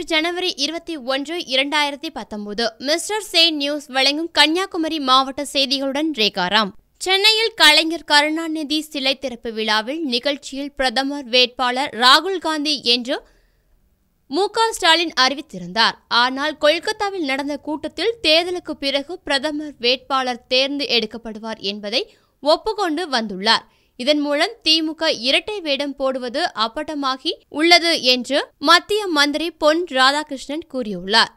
ஜனவரி இருபத்தி ஒன்று இரண்டாயிரத்தி பத்தொன்பது மிஸ்டர் சே நியூஸ் வழங்கும் கன்னியாகுமரி மாவட்ட செய்திகளுடன் ரேகாராம் சென்னையில் கலைஞர் கருணாநிதி சிலை திறப்பு விழாவில் நிகழ்ச்சியில் பிரதமர் வேட்பாளர் ராகுல் காந்தி என்று மு க ஸ்டாலின் அறிவித்திருந்தார் ஆனால் கொல்கத்தாவில் நடந்த கூட்டத்தில் தேர்தலுக்கு பிறகு பிரதமர் வேட்பாளர் தேர்ந்து எடுக்கப்படுவார் என்பதை ஒப்புக்கொண்டு வந்துள்ளார் இதன் மூலம் திமுக இரட்டை வேடம் போடுவது அப்பட்டமாகி உள்ளது என்று மத்திய மந்திரி பொன் ராதாகிருஷ்ணன் கூறியுள்ளார்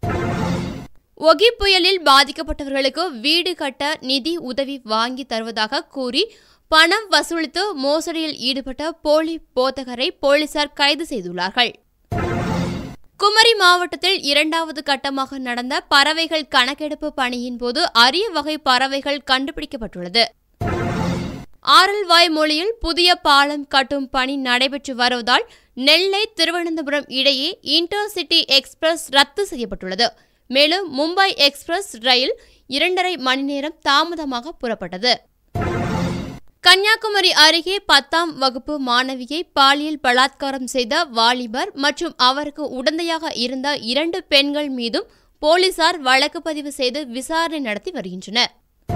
ஒகி புயலில் பாதிக்கப்பட்டவர்களுக்கு வீடு கட்ட நிதி உதவி வாங்கி தருவதாக கூறி பணம் வசூலித்து மோசடியில் ஈடுபட்ட போலி போதகரை போலீசார் கைது செய்துள்ளார்கள் குமரி மாவட்டத்தில் இரண்டாவது கட்டமாக நடந்த பறவைகள் கணக்கெடுப்பு பணியின் போது அரிய வகை பறவைகள் கண்டுபிடிக்கப்பட்டுள்ளது ஆரல்வாய் மொழியில் புதிய பாலம் கட்டும் பணி நடைபெற்று வருவதால் நெல்லை திருவனந்தபுரம் இடையே இன்டர்சிட்டி எக்ஸ்பிரஸ் ரத்து செய்யப்பட்டுள்ளது மேலும் மும்பை எக்ஸ்பிரஸ் ரயில் இரண்டரை மணி நேரம் தாமதமாக புறப்பட்டது கன்னியாகுமரி அருகே பத்தாம் வகுப்பு மாணவியை பாலியல் பலாத்காரம் செய்த வாலிபர் மற்றும் அவருக்கு உடந்தையாக இருந்த இரண்டு பெண்கள் மீதும் போலீசார் வழக்கு பதிவு செய்து விசாரணை நடத்தி வருகின்றனர்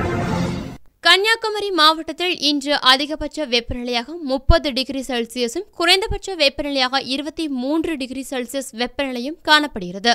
கன்னியாகுமரி மாவட்டத்தில் இன்று அதிகபட்ச வெப்பநிலையாக முப்பது டிகிரி செல்சியஸும் குறைந்தபட்ச வெப்பநிலையாக இருபத்தி மூன்று டிகிரி செல்சியஸ் வெப்பநிலையும் காணப்படுகிறது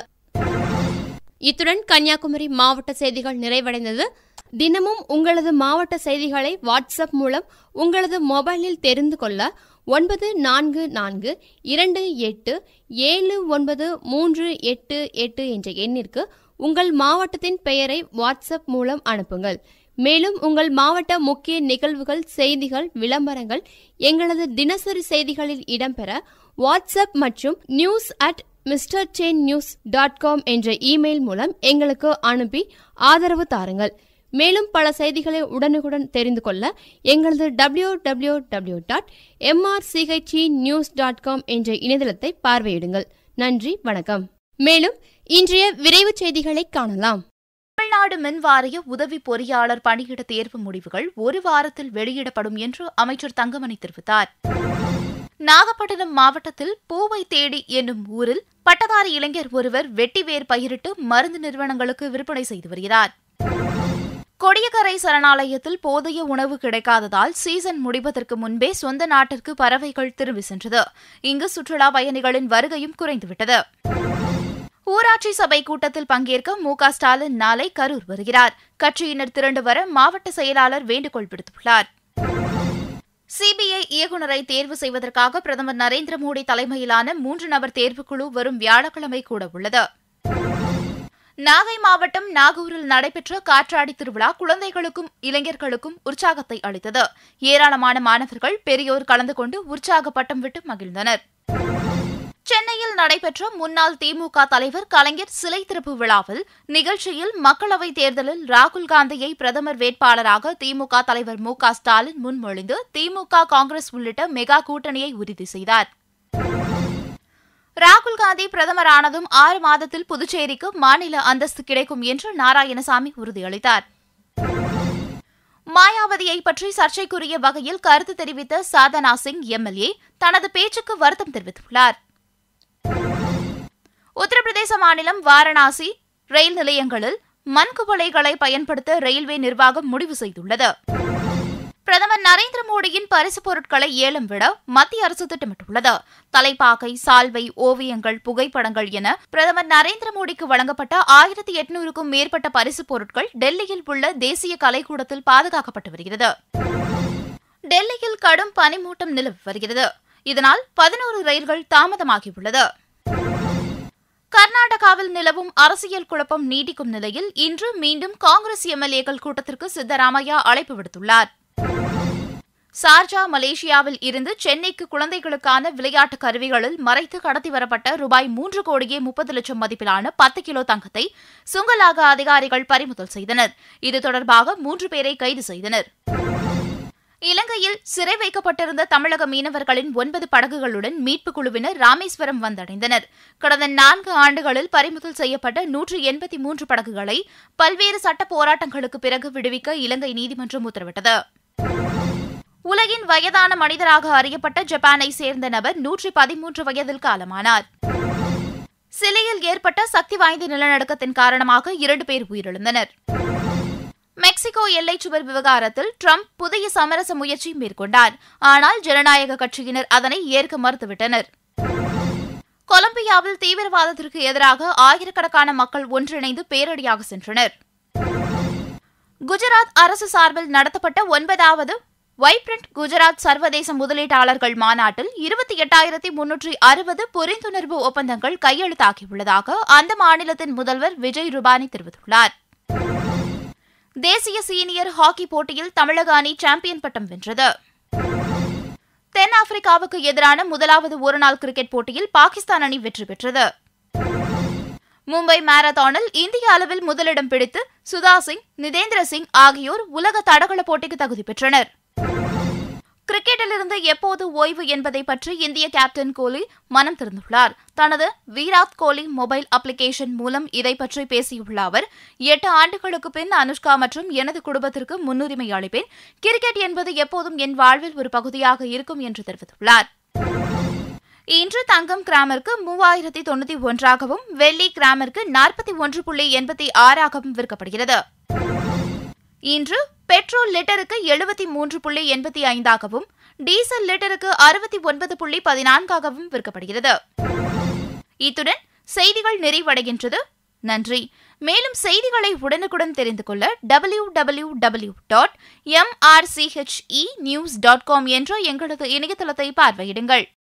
இத்துடன் கன்னியாகுமரி மாவட்ட செய்திகள் நிறைவடைந்தது தினமும் உங்களது மாவட்ட செய்திகளை வாட்ஸ்அப் மூலம் உங்களது மொபைலில் தெரிந்து கொள்ள ஒன்பது நான்கு நான்கு இரண்டு எட்டு ஏழு ஒன்பது மூன்று எட்டு எட்டு என்ற எண்ணிற்கு உங்கள் மாவட்டத்தின் பெயரை வாட்ஸ்அப் மூலம் அனுப்புங்கள் மேலும் உங்கள் மாவட்ட முக்கிய நிகழ்வுகள் செய்திகள் விளம்பரங்கள் எங்களது தினசரி செய்திகளில் இடம்பெற வாட்ஸ்அப் மற்றும் news at mister chain news dot com என்ற இமெயில் மூலம் எங்களுக்கு அனுப்பி ஆதரவு தாருங்கள் மேலும் பல செய்திகளை உடனுக்குடன் தெரிந்து கொள்ள எங்களது W W W dot MRCHE news dot com என்ற இணையதளத்தை பார்வையிடுங்கள் நன்றி வணக்கம் மேலும் இன்றைய விரைவு செய்திகளை காணலாம் தமிழ்நாடு மின் வாரிய உதவி பொறியாளர் பணியிட தேர்வு முடிவுகள் ஒரு வாரத்தில் வெளியிடப்படும் என்று அமைச்சர் தங்கமணி தெரிவித்தார் நாகப்பட்டினம் மாவட்டத்தில் பூவை தேடி என்னும் ஊரில் பட்டதாரி இளைஞர் ஒருவர் வெட்டிவேர் பயிரிட்டு மருந்து நிறுவனங்களுக்கு விற்பனை செய்து வருகிறார் கொடியக்கரை சரணாலயத்தில் போதிய உணவு கிடைக்காததால் சீசன் முடிவதற்கு முன்பே சொந்த நாட்டிற்கு பறவைகள் திரும்பி சென்றது இங்கு சுற்றுலா பயணிகளின் வருகையும் குறைந்துவிட்டது ஊராட்சி சபை கூட்டத்தில் பங்கேற்க மு க ஸ்டாலின் நாளை கரூர் வருகிறார் கட்சியினர் திரண்டு வர மாவட்ட செயலாளர் வேண்டுகோள் விடுத்துள்ளார் சிபிஐ இயக்குநரை தேர்வு செய்வதற்காக பிரதமர் நரேந்திர மோடி தலைமையிலான மூன்று நபர் தேர்வுக்குழு வரும் வியாழக்கிழமை கூட உள்ளது நாகை மாவட்டம் நாகூரில் நடைபெற்ற காற்றாடி திருவிழா குழந்தைகளுக்கும் இளைஞர்களுக்கும் உற்சாகத்தை அளித்தது ஏராளமான மாணவர்கள் பெரியோர் கலந்து கொண்டு உற்சாக பட்டம் விட்டு மகிழ்ந்தனர் சென்னையில் நடைபெற்ற முன்னாள் திமுக தலைவர் கலைஞர் சிலை திறப்பு விழாவில் நிகழ்ச்சியில் மக்களவைத் தேர்தலில் ராகுல் காந்தியை பிரதமர் வேட்பாளராக திமுக தலைவர் மு க ஸ்டாலின் முன்மொழிந்து திமுக காங்கிரஸ் உள்ளிட்ட மெகா கூட்டணியை உறுதி செய்தார் ராகுல் காந்தி பிரதமரானதும் ஆறு மாதத்தில் புதுச்சேரிக்கு மாநில அந்தஸ்து கிடைக்கும் என்று நாராயணசாமி உறுதியளித்தார் மாயாவதியை பற்றி சர்ச்சைக்குரிய வகையில் கருத்து தெரிவித்த சாதனா சிங் எம்எல்ஏ தனது பேச்சுக்கு வருத்தம் தெரிவித்துள்ளார் உத்தரப்பிரதேச மாநிலம் வாரணாசி ரயில் நிலையங்களில் மண் குவளைகளை பயன்படுத்த ரயில்வே நிர்வாகம் முடிவு செய்துள்ளது பிரதமர் நரேந்திர மோடியின் பரிசு பொருட்களை ஏலம் விட மத்திய அரசு திட்டமிட்டுள்ளது தலைப்பாகை சால்வை ஓவியங்கள் புகைப்படங்கள் என பிரதமர் நரேந்திர மோடிக்கு வழங்கப்பட்ட ஆயிரத்தி எட்நூறுக்கும் மேற்பட்ட பரிசுப் பொருட்கள் டெல்லியில் உள்ள தேசிய கலைக்கூடத்தில் பாதுகாக்கப்பட்டு வருகிறது டெல்லியில் கடும் பனிமூட்டம் நிலவி வருகிறது இதனால் பதினோரு ரயில்கள் தாமதமாகியுள்ளது கர்நாடகாவில் நிலவும் அரசியல் குழப்பம் நீடிக்கும் நிலையில் இன்று மீண்டும் காங்கிரஸ் எம்எல்ஏக்கள் கூட்டத்திற்கு சித்தராமையா அழைப்பு விடுத்துள்ளார் சார்ஜா மலேசியாவில் இருந்து சென்னைக்கு குழந்தைகளுக்கான விளையாட்டு கருவிகளில் மறைத்து கடத்தி வரப்பட்ட ரூபாய் மூன்று கோடியே முப்பது லட்சம் மதிப்பிலான பத்து கிலோ தங்கத்தை சுங்கலாக அதிகாரிகள் பறிமுதல் செய்தனர் இது தொடர்பாக மூன்று பேரை கைது செய்தனர் இலங்கையில் சிறை வைக்கப்பட்டிருந்த தமிழக மீனவர்களின் ஒன்பது படகுகளுடன் மீட்புக் குழுவினர் ராமேஸ்வரம் வந்தடைந்தனர் கடந்த நான்கு ஆண்டுகளில் பறிமுதல் செய்யப்பட்ட நூற்று எண்பத்தி மூன்று படகுகளை பல்வேறு சட்ட போராட்டங்களுக்கு பிறகு விடுவிக்க இலங்கை நீதிமன்றம் உத்தரவிட்டது உலகின் வயதான மனிதராக அறியப்பட்ட ஜப்பானை சேர்ந்த நபர் நூற்றி பதிமூன்று வயதில் காலமானார் சிலி ஏற்பட்ட சக்தி வாய்ந்த நிலநடுக்கத்தின் காரணமாக இரண்டு பேர் உயிரிழந்தனர் மெக்சிகோ எல்லைச் சுவர் விவகாரத்தில் ட்ரம்ப் புதிய சமரச முயற்சி மேற்கொண்டார் ஆனால் ஜனநாயக கட்சியினர் அதனை ஏற்க மறுத்துவிட்டனர் கொலம்பியாவில் தீவிரவாதத்திற்கு எதிராக ஆயிரக்கணக்கான மக்கள் ஒன்றிணைந்து பேரணியாக சென்றனர் குஜராத் அரசு சார்பில் நடத்தப்பட்ட ஒன்பதாவது வைப்ரண்ட் குஜராத் சர்வதேச முதலீட்டாளர்கள் மாநாட்டில் இருபத்தி எட்டாயிரத்தி முன்னூற்றி அறுபது புரிந்துணர்வு ஒப்பந்தங்கள் கையெழுத்தாகியுள்ளதாக அந்த மாநிலத்தின் முதல்வர் விஜய் ரூபானி தெரிவித்துள்ளார் தேசிய சீனியர் ஹாக்கி போட்டியில் தமிழக அணி சாம்பியன் பட்டம் வென்றது தென்னாப்பிரிக்காவுக்கு எதிரான முதலாவது ஒருநாள் கிரிக்கெட் போட்டியில் பாகிஸ்தான் அணி வெற்றி பெற்றது மும்பை மாரத்தானில் இந்திய அளவில் முதலிடம் பிடித்து சுதா சிங் நிதேந்திர சிங் ஆகியோர் உலக தடகள போட்டிக்கு தகுதி பெற்றனர் கிரிக்கெட்டிலிருந்து எப்போது ஓய்வு என்பதை பற்றி இந்திய கேப்டன் கோலி மனம் திறந்துள்ளார் தனது வீராத் கோலி மொபைல் அப்ளிகேஷன் மூலம் இதை பற்றி பேசியுள்ள அவர் எட்டு ஆண்டுகளுக்கு பின் அனுஷ்கா மற்றும் எனது குடும்பத்திற்கு முன்னுரிமை அளிப்பேன் கிரிக்கெட் என்பது எப்போதும் என் வாழ்வில் ஒரு பகுதியாக இருக்கும் என்று தெரிவித்துள்ளார் இன்று தங்கம் கிராமிற்கு மூவாயிரத்தி தொண்ணூத்தி ஒன்றாகவும் வெள்ளி கிராமிற்கு நாற்பத்தி ஒன்று புள்ளி எண்பத்தி ஆறாகவும் விற்கப்படுகிறது இன்று பெட்ரோல் லிட்டருக்கு எழுபத்தி மூன்று புள்ளி எண்பத்தி ஐந்தாகவும் டீசல் லிட்டருக்கு அறுபத்தி ஒன்பது புள்ளி பதினான்காகவும் விற்கப்படுகிறது இத்துடன் செய்திகள் நிறைவடைகின்றது நன்றி மேலும் செய்திகளை உடனுக்குடன் தெரிந்து கொள்ள W W W dot MRCHE news dot com என்ற எங்களது இணையதளத்தை பார்வையிடுங்கள்